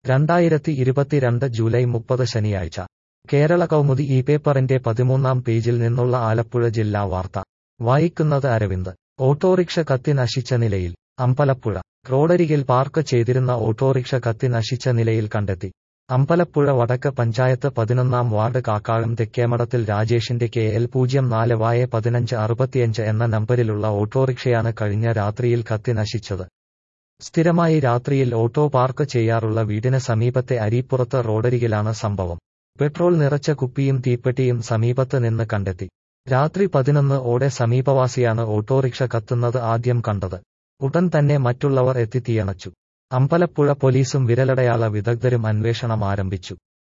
രണ്ടായിരത്തി ഇരുപത്തിരണ്ട് ജൂലൈ മുപ്പത് ശനിയാഴ്ച കേരള കൗമുദി ഈ പേപ്പറിന്റെ പതിമൂന്നാം പേജിൽ നിന്നുള്ള ആലപ്പുഴ ജില്ലാ വാർത്ത വായിക്കുന്നത് അരവിന്ദ് ഓട്ടോറിക്ഷ കത്തി നശിച്ച നിലയിൽ അമ്പലപ്പുഴ റോഡരികിൽ പാർക്ക് ചെയ്തിരുന്ന ഓട്ടോറിക്ഷ കത്തി നശിച്ച നിലയിൽ കണ്ടെത്തി അമ്പലപ്പുഴ വടക്ക് പഞ്ചായത്ത് പതിനൊന്നാം വാർഡ് കാക്കാഴം തെക്കേമടത്തിൽ രാജേഷിന്റെ കെ എൽ പൂജ്യം നാല് വായ പതിനഞ്ച് അറുപത്തിയഞ്ച് എന്ന നമ്പരിലുള്ള ഓട്ടോറിക്ഷയാണ് കഴിഞ്ഞ രാത്രിയിൽ കത്തി നശിച്ചത് സ്ഥിരമായി രാത്രിയിൽ ഓട്ടോ പാർക്ക് ചെയ്യാറുള്ള വീടിന് സമീപത്തെ അരീപ്പുറത്ത് റോഡരികിലാണ് സംഭവം പെട്രോൾ നിറച്ച കുപ്പിയും തീപ്പെട്ടിയും സമീപത്ത് നിന്ന് കണ്ടെത്തി രാത്രി പതിനൊന്ന് ഓടെ സമീപവാസിയാണ് ഓട്ടോറിക്ഷ കത്തുന്നത് ആദ്യം കണ്ടത് ഉടൻ തന്നെ മറ്റുള്ളവർ എത്തി തീയണച്ചു അമ്പലപ്പുഴ പോലീസും വിരലടയാള വിദഗ്ധരും അന്വേഷണം ആരംഭിച്ചു